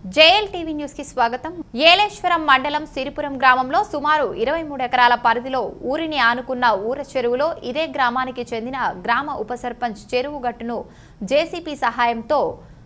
JL TV news కి స్వాగతం ఏలేశ్వరం మండలం సిరిపురం గ్రామంలో సుమారు ఇరవై మూడు ఎకరాల పరిధిలో ఊరిని ఆనుకున్న ఊర చెరువులో ఇదే గ్రామానికి చెందిన గ్రామ ఉప సర్పంచ్ చెరువు గట్టును జేసీపీ సహాయంతో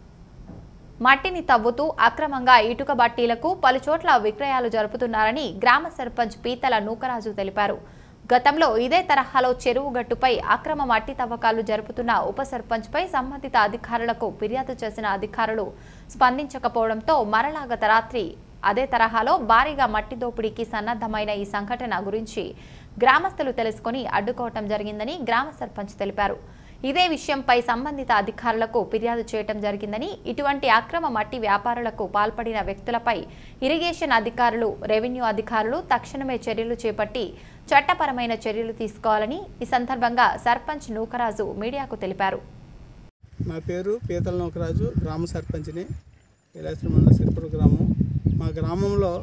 మట్టిని తవ్వుతూ అక్రమంగా ఇటుక బట్టీలకు పలుచోట్ల విక్రయాలు జరుపుతున్నారని గ్రామ సర్పంచ్ పీతల నూకరాజు తెలిపారు గతంలో ఇదే తరహాలో చెరువు గట్టుపై అక్రమ మట్టి తవ్వకాలు జరుపుతున్న ఉప సర్పంచ్పై సంబంధిత అధికారులకు ఫిర్యాదు చేసిన అధికారులు స్పందించకపోవడంతో మరలా గత రాత్రి అదే తరహాలో భారీగా మట్టి దోపిడీకి సన్నద్ధమైన ఈ సంఘటన గురించి గ్రామస్తులు తెలుసుకొని అడ్డుకోవటం జరిగిందని గ్రామ సర్పంచ్ తెలిపారు ఇదే విషయంపై సంబంధిత అధికారులకు ఫిర్యాదు చేయటం జరిగిందని ఇటువంటి అక్రమ మట్టి వ్యాపారులకు పాల్పడిన వ్యక్తులపై ఇరిగేషన్ అధికారులు రెవెన్యూ అధికారులు తక్షణమే చర్యలు చేపట్టి చట్టపరమైన చర్యలు తీసుకోవాలని ఈ సందర్భంగా సర్పంచ్ నూకరాజు మీడియాకు తెలిపారు నా పేరు పీతల నౌకరాజు గ్రామ సర్పంచ్ని ఇలాశ్వరం మండలం సిరిపుర గ్రామం మా గ్రామంలో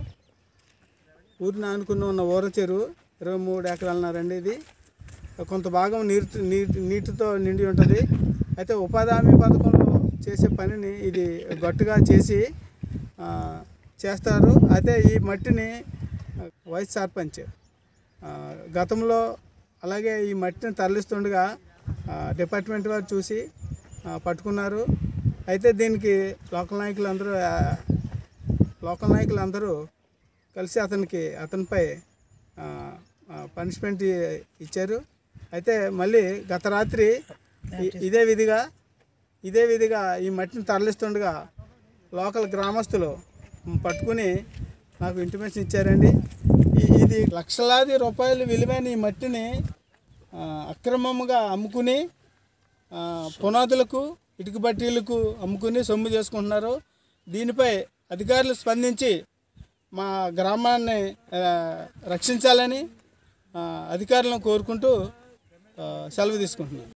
ఊరిని ఆనుకుని ఉన్న ఊర చెరువు ఇరవై మూడు ఎకరాలన్నారండి ఇది కొంత భాగం నీటి నీటి నీటితో నిండి ఉంటుంది అయితే ఉపాధి హామీ పథకంలో చేసే పనిని ఇది గట్టుగా చేసి ఆ, చేస్తారు అయితే ఈ మట్టిని వైస్ సర్పంచ్ ఆ, గతంలో అలాగే ఈ మట్టిని తరలిస్తుండగా ఆ, డిపార్ట్మెంట్ వారు చూసి ఆ, పట్టుకున్నారు అయితే దీనికి లోకల్ నాయకులు అందరూ ఆ, లోకల్ నాయకులు అందరూ కలిసి అతనికి అతనిపై ఆ, ఆ, పనిష్మెంట్ ఇ- ఇచ్చారు అయితే మళ్ళీ గత రాత్రి ఇ- ఇదే విధిగా ఇదే విధిగా ఈ మట్టిని తరలిస్తుండగా లోకల్ గ్రామస్తులు పట్టుకుని నాకు ఇంటిమేషన్ ఇచ్చారండి ఈ- ఇది లక్షలాది రూపాయలు విలువైన ఈ మట్టిని ఆ, అక్రమంగా అమ్ముకుని ఆ, పునాదులకు ఇటుక బట్టీలకు అమ్ముకుని సొమ్ము చేసుకుంటున్నారు దీనిపై అధికారులు స్పందించి మా గ్రామాన్ని ఆ, రక్షించాలని ఆ, అధికారులను కోరుకుంటూ ఆ, సెలవు తీసుకుంటున్నాను